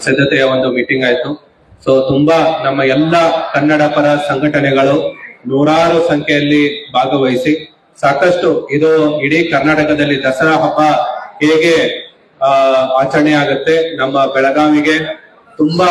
ಸಿದ್ಧತೆಯ ಒಂದು ಮೀಟಿಂಗ್ ಆಯ್ತು ಸೊ ತುಂಬಾ ನಮ್ಮ ಎಲ್ಲ ಕನ್ನಡ ಪರ ಸಂಘಟನೆಗಳು ನೂರಾರು ಸಂಖ್ಯೆಯಲ್ಲಿ ಭಾಗವಹಿಸಿ ಸಾಕಷ್ಟು ಇದು ಇಡೀ ಕರ್ನಾಟಕದಲ್ಲಿ ದಸರಾ ಹಬ್ಬ ಹೇಗೆ ಆ, ಆಚರಣೆ ಆಗುತ್ತೆ ನಮ್ಮ ಬೆಳಗಾವಿಗೆ ತುಂಬಾ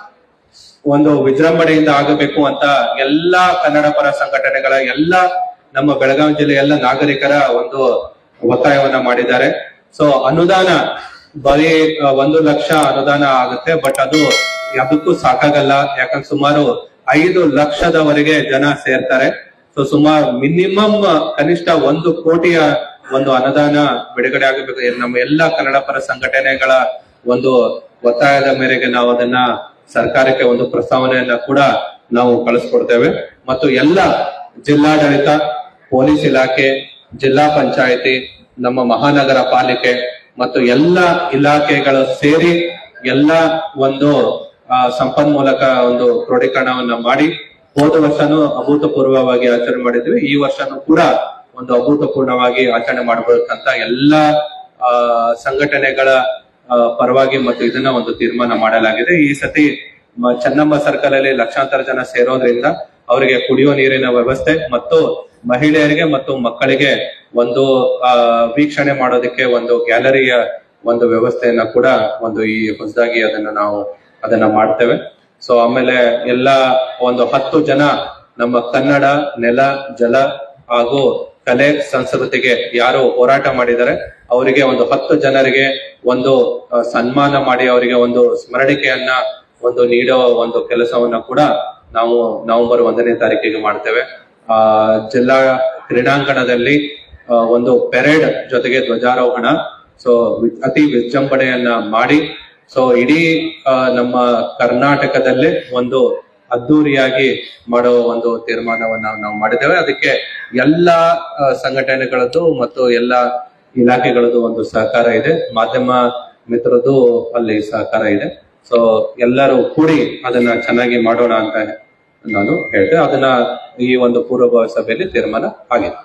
ಒಂದು ವಿಜೃಂಭಣೆಯಿಂದ ಆಗಬೇಕು ಅಂತ ಎಲ್ಲಾ ಕನ್ನಡ ಪರ ಸಂಘಟನೆಗಳ ಎಲ್ಲ ನಮ್ಮ ಬೆಳಗಾವಿ ಜಿಲ್ಲೆಯ ಎಲ್ಲ ನಾಗರಿಕರ ಒಂದು ಒತ್ತಾಯವನ್ನ ಮಾಡಿದ್ದಾರೆ ಸೊ ಅನುದಾನ ಬರೀ ಆ, ಒಂದು ಲಕ್ಷ ಅನುದಾನ ಆಗುತ್ತೆ ಬಟ್ ಅದು ಯಾವುದಕ್ಕೂ ಸಾಕಾಗಲ್ಲ ಯಾಕಂದ್ರೆ ಸುಮಾರು ಐದು ಲಕ್ಷದವರೆಗೆ ಜನ ಸೇರ್ತಾರೆ ಸೊ ಸುಮಾರು ಮಿನಿಮಮ್ ಕನಿಷ್ಠ ಒಂದು ಕೋಟಿಯ ಒಂದು ಅನುದಾನ ಬಿಡುಗಡೆ ಆಗಬೇಕು ಇದು ನಮ್ಮ ಎಲ್ಲಾ ಕನ್ನಡ ಪರ ಸಂಘಟನೆಗಳ ಒಂದು ಒತ್ತಾಯದ ಮೇರೆಗೆ ನಾವು ಅದನ್ನ ಸರ್ಕಾರಕ್ಕೆ ಒಂದು ಪ್ರಸ್ತಾವನೆಯನ್ನ ಕೂಡ ನಾವು ಕಳಿಸ್ಕೊಡ್ತೇವೆ ಮತ್ತು ಎಲ್ಲ ಜಿಲ್ಲಾಡಳಿತ ಪೊಲೀಸ್ ಇಲಾಖೆ ಜಿಲ್ಲಾ ಪಂಚಾಯತಿ ನಮ್ಮ ಮಹಾನಗರ ಪಾಲಿಕೆ ಮತ್ತು ಎಲ್ಲ ಇಲಾಖೆಗಳು ಸೇರಿ ಎಲ್ಲ ಒಂದು ಆ, ಸಂಪನ್ಮೂಲಕ ಒಂದು ಕ್ರೋಢೀಕರಣವನ್ನ ಮಾಡಿ ಹೋದ ವರ್ಷನೂ ಅಭೂತಪೂರ್ವವಾಗಿ ಆಚರಣೆ ಮಾಡಿದ್ವಿ ಈ ವರ್ಷನೂ ಕೂಡ ಒಂದು ಅಭೂತಪೂರ್ಣವಾಗಿ ಆಚರಣೆ ಮಾಡಬೇಕಂತ ಎಲ್ಲ ಆ, ಸಂಘಟನೆಗಳ ಆ, ಪರವಾಗಿ ಮತ್ತು ಇದನ್ನ ಒಂದು ತೀರ್ಮಾನ ಮಾಡಲಾಗಿದೆ ಈ ಸತಿ ಮ- ಚೆನ್ನಮ್ಮ ಸರ್ಕಲ್ ಅಲ್ಲಿ ಲಕ್ಷಾಂತರ ಜನ ಸೇರೋದ್ರಿಂದ ಅವರಿಗೆ ಕುಡಿಯುವ ನೀರಿನ ವ್ಯವಸ್ಥೆ ಮತ್ತು ಮಹಿಳೆಯರಿಗೆ ಮತ್ತು ಮಕ್ಕಳಿಗೆ ಒಂದು ಆ, ವೀಕ್ಷಣೆ ಮಾಡೋದಕ್ಕೆ ಒಂದು ಗ್ಯಾಲರಿಯ ಒಂದು ವ್ಯವಸ್ಥೆಯನ್ನ ಕೂಡ ಒಂದು ಈ ಹೊಸದಾಗಿ ಅದನ್ನ ನಾವು ಅದನ್ನ ಮಾಡ್ತೇವೆ ಸೊ ಆಮೇಲೆ ಎಲ್ಲ ಒಂದು ಹತ್ತು ಜನ ನಮ್ಮ ಕನ್ನಡ ನೆಲ ಜಲ ಹಾಗೂ ಕಲೆ ಸಂಸ್ಕೃತಿಗೆ ಯಾರು ಹೋರಾಟ ಮಾಡಿದ್ದಾರೆ ಅವರಿಗೆ ಒಂದು ಹತ್ತು ಜನರಿಗೆ ಒಂದು ಆ, ಸನ್ಮಾನ ಮಾಡಿ ಅವರಿಗೆ ಒಂದು ಸ್ಮರಣಿಕೆಯನ್ನ ಒಂದು ನೀಡೋ ಒಂದು ಕೆಲಸವನ್ನ ಕೂಡ ನಾವು ನವೆಂಬರ್ ಒಂದನೇ ತಾರೀಕಿಗೆ ಮಾಡ್ತೇವೆ ಆ ಜಿಲ್ಲಾ ಕ್ರೀಡಾಂಗಣದಲ್ಲಿ ಆ, ಒಂದು ಪೆರೇಡ್ ಜೊತೆಗೆ ಧ್ವಜಾರೋಹಣ ಸೊ ಅತಿ ವಿಜೃಂಭಣೆಯನ್ನ ಮಾಡಿ ಸೊ ಇಡೀ ಆ, ನಮ್ಮ ಕರ್ನಾಟಕದಲ್ಲೇ ಒಂದು ಅದ್ದೂರಿಯಾಗಿ ಮಾಡೋ ಒಂದು ತೀರ್ಮಾನವನ್ನ ನಾವು ಮಾಡಿದ್ದೇವೆ ಅದಕ್ಕೆ ಎಲ್ಲ ಆ, ಸಂಘಟನೆಗಳದ್ದು ಮತ್ತು ಎಲ್ಲ ಇಲಾಖೆಗಳದ್ದು ಒಂದು ಸಹಕಾರ ಇದೆ ಮಾಧ್ಯಮ ಮಿತ್ರದ್ದು ಅಲ್ಲಿ ಸಹಕಾರ ಇದೆ ಸೊ ಎಲ್ಲರೂ ಕೂಡಿ ಅದನ್ನ ಚೆನ್ನಾಗಿ ಮಾಡೋಣ ಅಂತ ನಾನು ಹೇಳ್ತೇನೆ ಅದನ್ನ ಈ ಒಂದು ಪೂರ್ವಭಾವಿ ಸಭೆಯಲ್ಲಿ ತೀರ್ಮಾನ ಆಗಿದೆ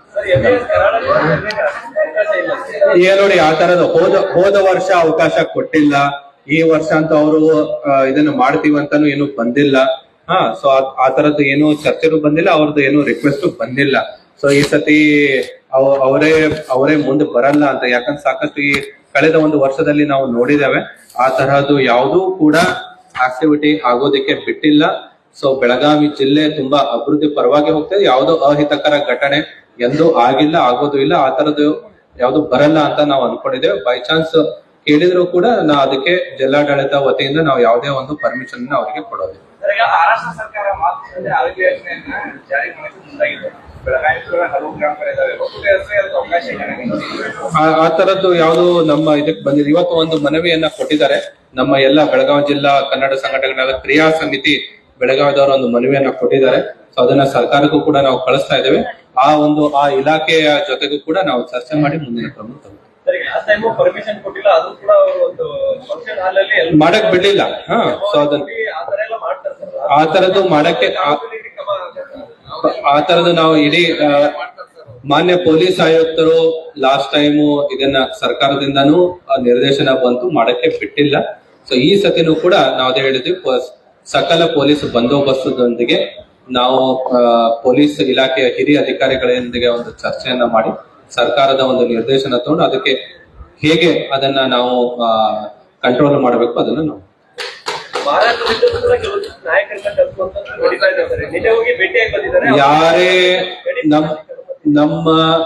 ಈಗ ನೋಡಿ ಆ ತರದ ಹೋದ ಹೋದ ವರ್ಷ ಅವಕಾಶ ಕೊಟ್ಟಿಲ್ಲ ಈ ವರ್ಷ ಅಂತ ಅವರು ಇದನ್ನ ಮಾಡ್ತೀವಿ ಅಂತಾನು ಏನು ಬಂದಿಲ್ಲ ಹಾ ಸೊ ಆ ತರದ್ದು ಏನು ಚರ್ಚೆನೂ ಬಂದಿಲ್ಲ ಅವ್ರದ್ದು ಏನು ರಿಕ್ವೆಸ್ಟ್ ಬಂದಿಲ್ಲ ಸೊ ಈ ಸತಿ ಅವ- ಅವರೇ ಅವರೇ ಮುಂದೆ ಬರಲ್ಲ ಅಂತ ಯಾಕಂದ್ರೆ ಸಾಕಷ್ಟು ಈ ಕಳೆದ ಒಂದು ವರ್ಷದಲ್ಲಿ ನಾವು ನೋಡಿದ್ದೇವೆ ಆ ತರಹದ್ದು ಯಾವುದೂ ಕೂಡ ಆಕ್ಟಿವಿಟಿ ಆಗೋದಕ್ಕೆ ಬಿಟ್ಟಿಲ್ಲ ಸೊ ಬೆಳಗಾವಿ ಜಿಲ್ಲೆ ತುಂಬಾ ಅಭಿವೃದ್ಧಿ ಪರವಾಗಿ ಹೋಗ್ತದೆ ಯಾವುದೋ ಅಹಿತಕರ ಘಟನೆ ಎಂದೂ ಆಗಿಲ್ಲ ಆಗೋದು ಇಲ್ಲ ಆ ತರದ್ದು ಯಾವ್ದು ಬರಲ್ಲ ಅಂತ ನಾವು ಅನ್ಕೊಂಡಿದ್ದೇವೆ ಬೈ ಚಾನ್ಸ್ ಕೇಳಿದ್ರು ಕೂಡ ನಾ ಅದಕ್ಕೆ ಜಿಲ್ಲಾಡಳಿತ ವತಿಯಿಂದ ನಾವು ಯಾವುದೇ ಒಂದು ಪರ್ಮಿಷನ್ ಅವರಿಗೆ ಕೊಡೋದಿಲ್ಲ ಈಗ ಮಹಾರಾಷ್ಟ್ರ ಸರ್ಕಾರ ಮಾತ್ರ ಆರೋಗ್ಯ ಯೋಜನೆಯನ್ನ ಜಾರಿ ಮಾಡಕ್ಕೆ ಮುಂದಾಗಿದೆ ಬೆಳಗಾವಿ ಕೂಡ ಹಲವು ಗ್ರಾಮಗಳು ಇದಾವೆ ಒಕ್ಕೂಟ ಹೆಸರು ಅದಕ್ಕೆ ಅವಕಾಶ ಇದೆ ನನಗೆ. ಆ- ಆ ತರದ್ದು ಯಾವುದು ನಮ್ಮ ಇದಕ್ಕೆ ಬಂದಿದೆ ಇವತ್ತು ಒಂದು ಮನವಿಯನ್ನ ಕೊಟ್ಟಿದ್ದಾರೆ ನಮ್ಮ ಎಲ್ಲ ಬೆಳಗಾವಿ ಜಿಲ್ಲಾ ಕನ್ನಡ ಸಂಘಟನೆಗಳ ಕ್ರಿಯಾ ಸಮಿತಿ ಬೆಳಗಾವಿದವರು ಒಂದು ಮನವಿಯನ್ನ ಕೊಟ್ಟಿದ್ದಾರೆ ಸೊ ಅದನ್ನ ಸರ್ಕಾರಕ್ಕೂ ಕೂಡ ನಾವು ಕಳಿಸ್ತಾ ಇದ್ದೇವೆ ಆ ಒಂದು ಆ ಇಲಾಖೆಯ ಜೊತೆಗೂ ಕೂಡ ನಾವು ಚರ್ಚೆ ಮಾಡಿ ಮುಂದಿನ ಕ್ರಮ ತಗೊಳ್ತೀವಿ. ಸರ್ ಈಗ ಲಾಸ್ಟ್ ಟೈಮ್ ಪರ್ಮಿಷನ್ ಕೊಟ್ಟಿಲ್ಲ ಅದು ಕೂಡ ಅವರು ಒಂದು ಫಂಕ್ಷನ್ ಹಾಲ್ ಅಲ್ಲಿ ಎಲ್ಲ ಮಾಡಕ್ ಬಿಡ್ಲಿಲ್ಲ ಹಾ ಸೊ ಅದನ್ನ ಆ ತರ ಎಲ್ಲ ಮಾಡ್ತಾರೆ ಸರ್ ಆ ತರದ್ದು ಮಾಡಕ್ಕೆ ಆ- ಕ್ರಮ ಆಗುತ್ತೆ. ಆ ತರದ್ದು ನಾವು ಇಡೀ ಆ, ಮಾನ್ಯ ಪೊಲೀಸ್ ಆಯುಕ್ತರು ಲಾಸ್ಟ್ ಟೈಮು ಇದನ್ನ ಸರ್ಕಾರದಿಂದನೂ ಆ ನಿರ್ದೇಶನ ಬಂತು ಮಾಡಕ್ಕೆ ಬಿಟ್ಟಿಲ್ಲ ಸೊ ಈ ಸತಿನೂ ಕೂಡ ನಾವು ಅದೇ ಹೇಳಿದ್ವಿ ಪ- ಸಕಲ ಪೊಲೀಸ್ ಬಂದೋಬಸ್ತದೊಂದಿಗೆ ನಾವು ಆ, ಪೊಲೀಸ್ ಇಲಾಖೆಯ ಹಿರಿಯ ಅಧಿಕಾರಿಗಳೊಂದಿಗೆ ಒಂದು ಚರ್ಚೆಯನ್ನ ಮಾಡಿ ಸರ್ಕಾರದ ಒಂದು ನಿರ್ದೇಶನ ತಗೊಂಡು ಅದಕ್ಕೆ ಹೇಗೆ ಅದನ್ನ ನಾವು ಕಂಟ್ರೋಲ್ ಮಾಡಬೇಕು ಅದನ್ನ ನಾವು ಮಹಾರಾಷ್ಟ್ರದಿಂದ ಕೂಡ ಕೆಲವೊಂದು ನಾಯಕರನ್ನ ಕರ್ಕೊಂತ ನೋಡಿತಾ ಇದ್ದಾರೆ ಸರ್ ನಿನ್ನೆ ಹೋಗಿ ಭೇಟಿಯಾಗಿ ಬಂದಿದ್ದಾರೆ ಯಾರೇ ನಮ್ ನಮ್ಮ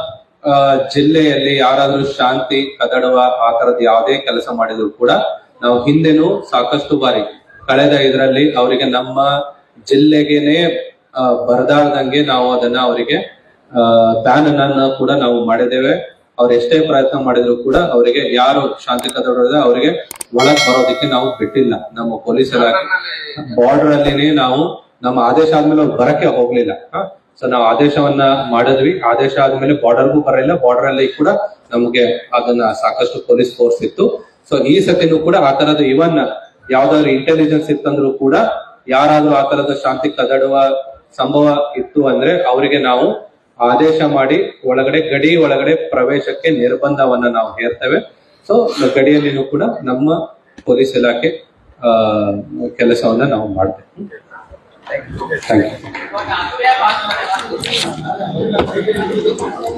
ಆ, ಜಿಲ್ಲೆಯಲ್ಲಿ ಯಾರಾದ್ರೂ ಶಾಂತಿ ಕದಡುವ ಆ ತರದ್ ಯಾವುದೇ ಕೆಲಸ ಮಾಡಿದ್ರು ಕೂಡ ನಾವು ಹಿಂದೆನೂ ಸಾಕಷ್ಟು ಬಾರಿ ಕಳೆದ ಇದರಲ್ಲಿ ಅವರಿಗೆ ನಮ್ಮ ಜಿಲ್ಲೆಗೆನೆ ಆ, ಬರದಾರ್ದಂಗೆ ನಾವು ಅದನ್ನ ಅವರಿಗೆ ಬ್ಯಾನ್ ಅನ್ನ ಕೂಡ ನಾವು ಮಾಡಿದ್ದೇವೆ ಅವ್ರು ಎಷ್ಟೇ ಪ್ರಯತ್ನ ಮಾಡಿದ್ರು ಕೂಡ ಅವರಿಗೆ ಯಾರು ಶಾಂತಿ ಕದಡೋದ ಅವರಿಗೆ ಒಳಗ್ ಬರೋದಕ್ಕೆ ನಾವು ಬಿಟ್ಟಿಲ್ಲ ನಮ್ಮ ಪೊಲೀಸ್ ಇಲಾಖೆ ಬಾರ್ಡರ್ ಅಲ್ಲಿನೇ ನಾವು ನಮ್ಮ ಆದೇಶ ಆದ್ಮೇಲೆ ಅವ್ರು ಬರಕ್ಕೆ ಹೋಗ್ಲಿಲ್ಲ ಸೊ ನಾವು ಆದೇಶವನ್ನ ಮಾಡಿದ್ವಿ ಆದೇಶ ಆದ್ಮೇಲೆ ಬಾರ್ಡರ್ಗೂ ಬರಲಿಲ್ಲ ಬಾರ್ಡರ್ ಅಲ್ಲಿ ಕೂಡ ನಮ್ಗೆ ಅದನ್ನ ಸಾಕಷ್ಟು ಪೊಲೀಸ್ ಫೋರ್ಸ್ ಇತ್ತು ಸೊ ಈ ಸತಿನೂ ಕೂಡ ಆ ತರದ ಇವನ್ ಯಾವ್ದಾದ್ರು ಇಂಟೆಲಿಜೆನ್ಸ್ ಇತ್ತಂದ್ರೂ ಕೂಡ ಯಾರಾದ್ರೂ ಆ ತರದ ಶಾಂತಿ ಕದಡುವ ಸಂಭವ ಇತ್ತು ಅಂದ್ರೆ ಅವರಿಗೆ ನಾವು ಆದೇಶ ಮಾಡಿ ಒಳಗಡೆ ಗಡಿ ಒಳಗಡೆ ಪ್ರವೇಶಕ್ಕೆ ನಿರ್ಬಂಧವನ್ನ ನಾವು ಹೇರ್ತೇವೆ ಸೊ ಗಡಿಯಲ್ಲಿನೂ ಕೂಡ ನಮ್ಮ ಪೊಲೀಸ್ ಇಲಾಖೆ ಆ, ಕೆಲಸವನ್ನ ನಾವು ಮಾಡ್ತೇವೆ ಥ್ಯಾಂಕ್ ಯು